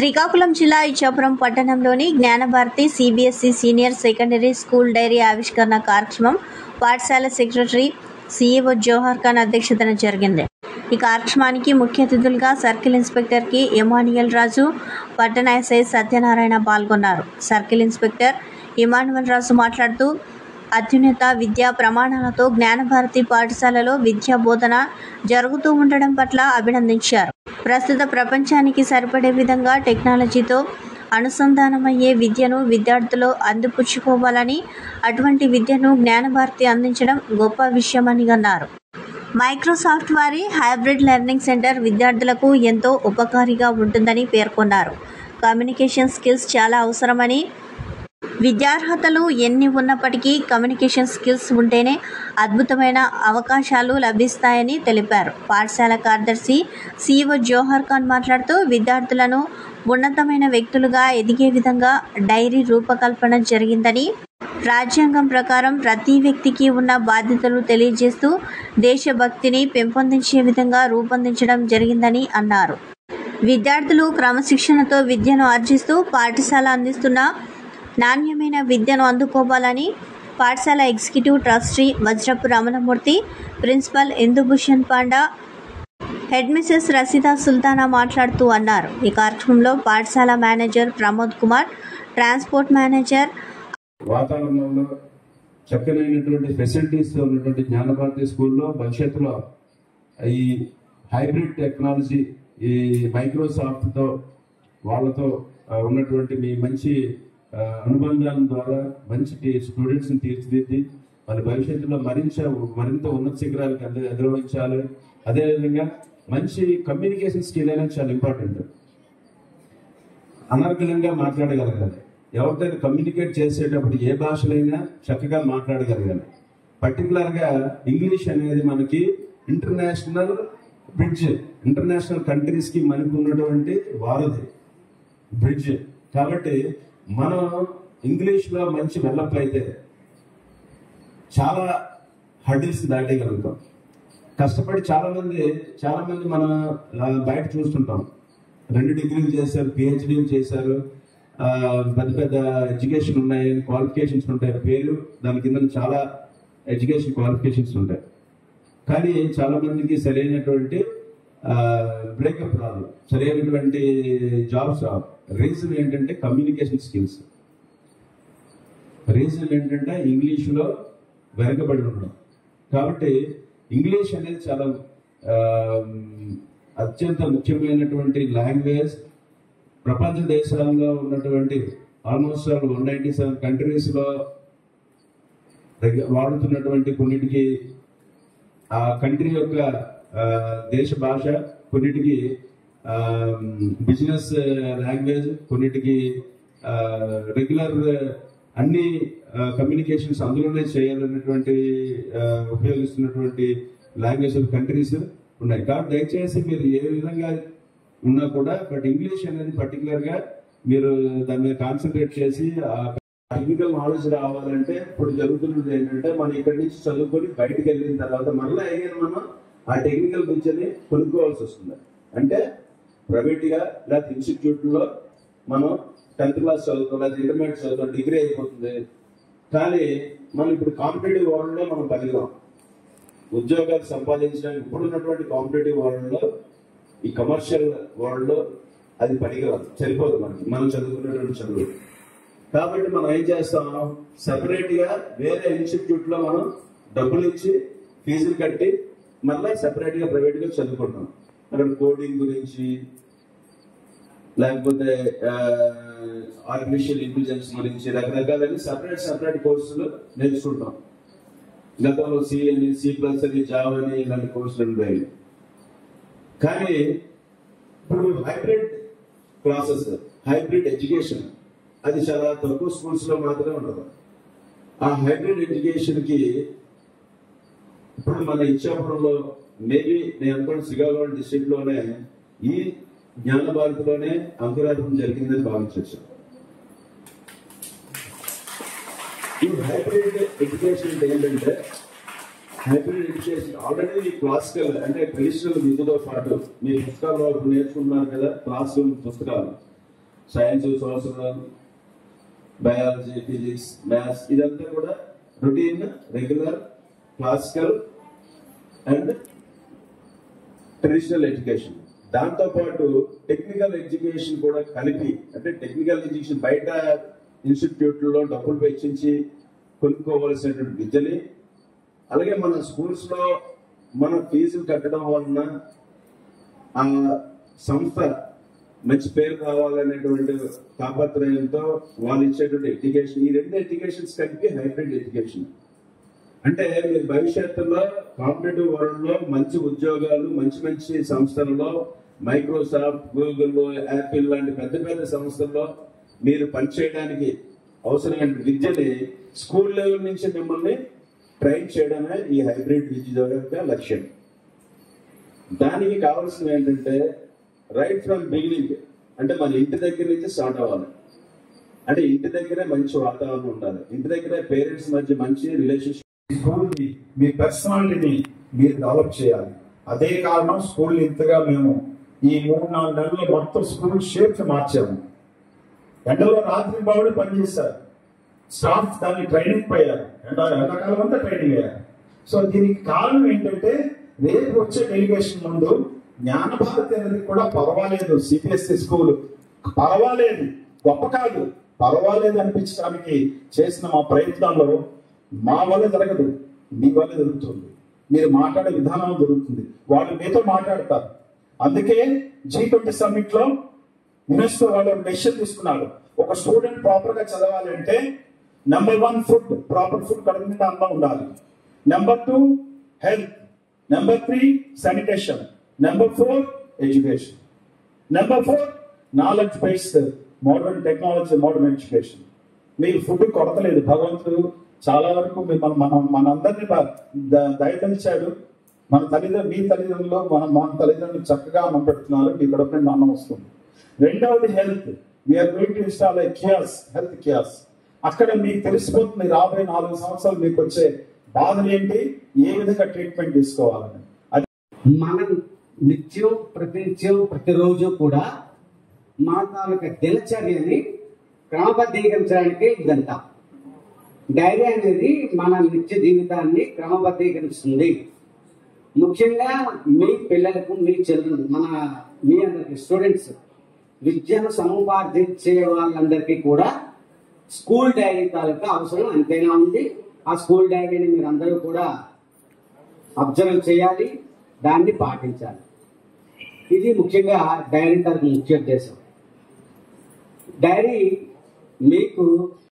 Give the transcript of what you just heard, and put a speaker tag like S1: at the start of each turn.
S1: శ్రీకాకుళం జిల్లా ఇచ్చాపురం పట్టణంలోని Gnanabharathi CBSE senior secondary school diary ఆవిష్కరణ కార్యక్రమం పాఠశాల సెక్రటరీ సిఇఓ జోహర్ ఖాన్ అధ్యక్షతన జరిగింది ఈ కార్యక్రమానికి ముఖ్య అతిథులుగా circle inspector K Emmanuel Raju పట్టణ ఎస్ఐ సత్యనారాయణ పాల్గొన్నారు సర్కిల్ ఇన్స్పెక్టర్ ఇమానువల్ రాజు మాట్లాడుతూ అత్యున్నత విద్యా ప్రమాణాలతో జ్ఞానభారతి పాఠశాలలో విద్యా బోధన జరుగుతూ ఉండడం పట్ల అభినందించారు ప్రస్తుత ప్రపంచానికి సరిపడే విధంగా టెక్నాలజీతో అనుసంధానమయ్యే విద్యను విద్యార్థులు అందిపుచ్చుకోవాలని అటువంటి విద్యను జ్ఞానభారతి అందించడం గొప్ప విషయమని అన్నారు మైక్రోసాఫ్ట్ వారి హైబ్రిడ్ లెర్నింగ్ సెంటర్ విద్యార్థులకు ఎంతో ఉపకారిగా ఉంటుందని పేర్కొన్నారు కమ్యూనికేషన్ స్కిల్స్ చాలా అవసరమని విద్యార్హతలు ఎన్ని ఉన్నప్పటికీ కమ్యూనికేషన్ స్కిల్స్ ఉంటేనే అద్భుతమైన అవకాశాలు లభిస్తాయని తెలిపారు పాఠశాల కార్యదర్శి సిఇఓ జోహర్ ఖాన్ మాట్లాడుతూ విద్యార్థులను ఉన్నతమైన వ్యక్తులుగా ఎదిగే విధంగా డైరీ రూపకల్పన జరిగిందని రాజ్యాంగం ప్రకారం ప్రతి వ్యక్తికి ఉన్న బాధ్యతలు తెలియజేస్తూ దేశభక్తిని పెంపొందించే విధంగా రూపొందించడం జరిగిందని అన్నారు విద్యార్థులు క్రమశిక్షణతో విద్యను ఆర్జిస్తూ పాఠశాల అందిస్తున్న నాణ్యమైన విద్యను అందుకోవాలని పాఠశాల executive trustee Vajrapu Ramanamurthy principal Indubhushan Panda head Mrs Rasheeda Sultana మాట్లాడుతూ అన్నారు ఈ కార్యక్రమంలో పాఠశాల manager Pramod Kumar transport manager
S2: వాతావరణంలో చక్కనైనటువంటి ఫెసిలిటీస్ ఉన్నటువంటి జ్ఞానభారతి స్కూల్లో భవిష్యత్తులో ఈ హైబ్రిడ్ టెక్నాలజీ ఈ మైక్రోసాఫ్ట్ తో వాళ్ళతో ఆ, ఉన్నటువంటి మీ మంచి ఆ, అనుబంధాల ద్వారా మంచి స్టూడెంట్స్ ని తీర్చిదిద్ది వాళ్ళ భవిష్యత్తులో మరింత మరింత ఉన్నత శిఖరాలకు అధి- అధిరోహించాలి అదేవిధంగా మంచి కమ్యూనికేషన్ స్కిల్ అనేది చాలా ఇంపార్టెంట్ అనర్గళంగా మాట్లాడగలగాలి ఎవరితో కమ్యూనికేట్ చేసేటప్పుడు ఏ భాషలైనా చక్కగా మాట్లాడగలగాలి పర్టికులర్ గా ఇంగ్లీష్ అనేది మనకి ఇంటర్నేషనల్ బ్రిడ్జ్ ఇంటర్నేషనల్ కంట్రీస్ కి మనకు ఉన్నటువంటి వారధి బ్రిడ్జ్ కాబట్టి మనం ఇంగ్లీష్ లో మంచి డెవలప్ అయితే చాలా హడిల్స్ దాటేయగలుగుతాం కష్టపడి చాలా మంది చాలా మంది మన ఆ, బయట చూస్తుంటాం రెండు డిగ్రీలు చేశారు పిహెచ్డీలు చేశారు ఆ, పెద్ద పెద్ద ఎడ్యుకేషన్ ఉన్నాయి క్వాలిఫికేషన్స్ ఉంటాయి పేరు దాని కింద చాలా ఎడ్యుకేషన్ క్వాలిఫికేషన్స్ ఉంటాయి కానీ చాలా మందికి సరైనటువంటి బ్రేకప్ రాదు సరైనటువంటి జాబ్స్ రావు రీజన్ ఏంటంటే కమ్యూనికేషన్ స్కిల్స్ రీజన్ ఏంటంటే ఇంగ్లీష్లో వెనకబడి ఉండడం కాబట్టి ఇంగ్లీష్ అనేది చాలా ఆ, అత్యంత ముఖ్యమైనటువంటి లాంగ్వేజ్ ప్రపంచ దేశాల్లో ఉన్నటువంటి ఆల్మోస్ట్ వన్ నైన్టీ సెవెన్ కంట్రీస్లో వాడుతున్నటువంటి కొన్నిటికి ఆ కంట్రీ యొక్క ఆ, దేశ భాష కొన్నిటికి బిజినెస్ లాంగ్వేజ్ కొన్నిటికి రెగ్యులర్ అన్ని కమ్యూనికేషన్స్ అందులోనే చేయాలన్నటువంటి ఆ, ఉపయోగిస్తున్నటువంటి లాంగ్వేజ్ కంట్రీస్ ఉన్నాయి కాబట్టి దయచేసి మీరు ఏ విధంగా ఉన్నా కూడా బట్ ఇంగ్లీష్ అనేది పర్టికులర్ గా మీరు దాని మీద కాన్సన్ట్రేట్ చేసి ఆ టెక్నికల్ నాలెడ్జ్ రావాలంటే ఇప్పుడు జరుగుతున్నది ఏంటంటే మనం ఇక్కడి నుంచి చదువుకొని బయటకు వెళ్ళిన తర్వాత మళ్ళీ అయ్యాను మనం ఆ టెక్నికల్ విద్యని కొనుక్కోవాల్సి వస్తుంది అంటే ప్రైవేట్ గా లేదా ఇన్స్టిట్యూట్ లో మనం టెన్త్ క్లాస్ చదువుతాం లేదా ఇంటర్మీడియట్ చదువుతాం డిగ్రీ అయిపోతుంది కానీ మనం ఇప్పుడు కాంపిటేటివ్ వరల్డ్ లో మనం పనికిరాం ఉద్యోగాలు సంపాదించడానికి ఇప్పుడు ఉన్నటువంటి కాంపిటేటివ్ వరల్డ్ లో ఈ కమర్షియల్ వరల్డ్ లో అది పనికిరాదు సరిపోదు మనకి మనం చదువుకున్నటువంటి చదువు కాబట్టి మనం ఏం చేస్తాం సెపరేట్ గా వేరే ఇన్స్టిట్యూట్ లో మనం డబ్బులు ఇచ్చి ఫీజులు కట్టి మళ్ళీ సెపరేట్ గా ప్రైవేట్ గా చదువుకుంటాం అక్కడ కోడింగ్ గురించి లేకపోతే ఆర్టిఫిషియల్ ఇంటెలిజెన్స్ గురించి రకరకాల సెపరేట్ సెపరేట్ కోర్సులు నేర్చుకుంటాం గతంలో సి అని సి ప్లస్ అని జావా అని ఇలాంటి కోర్సులు ఉండేవి కానీ ఇప్పుడు హైబ్రిడ్ క్లాసెస్ హైబ్రిడ్ ఎడ్యుకేషన్ అది చాలా తక్కువ స్కూల్స్ లో మాత్రమే ఉండదు ఆ హైబ్రిడ్ ఎడ్యుకేషన్ కి ఇప్పుడు మన ఇచ్చాపురంలో మేబీ నేను అనుకోండి శ్రీకాకుళం డిస్ట్రిక్ట్ లోనే ఈ జ్ఞాన భారతిలోనే అంకురార్పణ జరిగిందని భావించవచ్చు ఈ హైబ్రిడ్ ఎడ్యుకేషన్ అంటే ఏంటంటే హైబ్రిడ్ ఎడ్యుకేషన్ ఆల్రెడీ క్లాసికల్ అంటే ట్రెడిషనల్ విద్యతో పాటు మీ పుస్తకాల్లో ఇప్పుడు నేర్చుకుంటున్నారు కదా క్లాస్ రూమ్ పుస్తకాలు science social biology physics maths ఇదంతా కూడా routine regular classical and traditional education దాంతో పాటు టెక్నికల్ ఎడ్యుకేషన్ కూడా కలిపి అంటే టెక్నికల్ ఎడ్యుకేషన్ బయట ఇన్స్టిట్యూట్లలో డబ్బులు వెచ్చించి కొనుక్కోవలసినటువంటి విద్యని అలాగే మన స్కూల్స్ లో మన ఫీజులు కట్టడం వలన ఆ సంస్థ మంచి పేరు రావాలనేటువంటి తాపత్రయంతో వాళ్ళు ఇచ్చేటువంటి ఎడ్యుకేషన్ ఈ రెండు ఎడ్యుకేషన్స్ కలిపి హైబ్రిడ్ ఎడ్యుకేషన్ అంటే మీరు భవిష్యత్తులో కాంపిటేటివ్ వరల్డ్ లో మంచి ఉద్యోగాలు మంచి మంచి సంస్థలలో మైక్రోసాఫ్ట్ గూగుల్ యాపిల్ లాంటి పెద్ద పెద్ద సంస్థల్లో మీరు పనిచేయడానికి అవసరమైన విద్యని స్కూల్ లెవెల్ నుంచి మిమ్మల్ని ట్రైన్ చేయడమే ఈ హైబ్రిడ్ విద్య యొక్క లక్ష్యం దానికి కావాల్సింది ఏంటంటే రైట్ ఫ్రమ్ బిగినింగ్ అంటే మన ఇంటి దగ్గర నుంచి స్టార్ట్ అవ్వాలి అంటే ఇంటి దగ్గరే మంచి వాతావరణం ఉండాలి ఇంటి దగ్గరే పేరెంట్స్ మధ్య మంచి రిలేషన్షిప్
S3: స్కూల్ ని మీ పర్సనాలిటీని మీరు డెవలప్ చేయాలి అదే కారణం స్కూల్ ఇంతగా మేము ఈ మూడు నాలుగు నెలల్లో మొత్తం స్కూల్ షేప్ మార్చాము ఎండలో రాత్రి బావుడు పనిచేశారు స్టాఫ్ దాన్ని ట్రైనింగ్ పోయారు ఎండ ఎండాకాలం అంతా ట్రైనింగ్ అయ్యారు సో దీనికి కారణం ఏంటంటే రేపు వచ్చే డెలిగేషన్ ముందు జ్ఞానభారతి అనేది కూడా పర్వాలేదు సిబిఎస్ఈ స్కూల్ పర్వాలేదు గొప్ప కాదు పర్వాలేదు అనిపించడానికి చేసిన మా ప్రయత్నాల్లో మా వల్ల జరగదు మీ వల్ల జరుగుతుంది మీరు మాట్లాడే విధానం జరుగుతుంది వాళ్ళు మీతో మాట్లాడతారు అందుకే జీ ట్వంటీ సమ్మిట్ లో యునెస్కో వాళ్ళు డెసిషన్ తీసుకున్నారు ఒక స్టూడెంట్ ప్రాపర్ గా చదవాలంటే number one food proper food కడుపు నిండా అన్నం ఉండాలి number two health number three sanitation number four education number four knowledge based modern technology modern education మీకు ఫుడ్ కొరత లేదు భగవంతుడు చాలా వరకు మిమ్మల్ని మన మనందరినీ బ- ద- దయతలిచాడు మన తల్లిదండ్రులు మీ తల్లిదండ్రులు మన మన తల్లిదండ్రులు చక్కగా అన్నం పెడుతున్నారు మీ కడుపు నిండా అన్నం వస్తుంది రెండవది health we are going to install a kiosk health kiosk అక్కడ మీకు తెలిసిపోతుంది రాబోయే నాలుగు సంవత్సరాలు మీకు వచ్చే బాధలు ఏంటి ఏ విధంగా ట్రీట్మెంట్ తీసుకోవాలని అది
S4: మనం నిత్యం ప్రతినిత్యం ప్రతిరోజు కూడా మా తాలూకా దినచర్యని క్రమబద్ధీకరించడానికి ఇదంతా డైరీ అనేది మన నిత్య జీవితాన్ని క్రమబద్ధీకరిస్తుంది ముఖ్యంగా మీ పిల్లలకు మీ చిల్డ్రన్ మన మీ అందరికి స్టూడెంట్స్ విద్యను సముపార్జించే వాళ్ళందరికీ కూడా స్కూల్ డైరీ తాలూకా అవసరం అంతేనా ఉంది ఆ స్కూల్ డైరీని మీరు అందరూ కూడా అబ్జర్వ్ చేయాలి దాన్ని పాటించాలి ఇది ముఖ్యంగా డైరీ తరపు ముఖ్య ఉద్దేశం డైరీ మీకు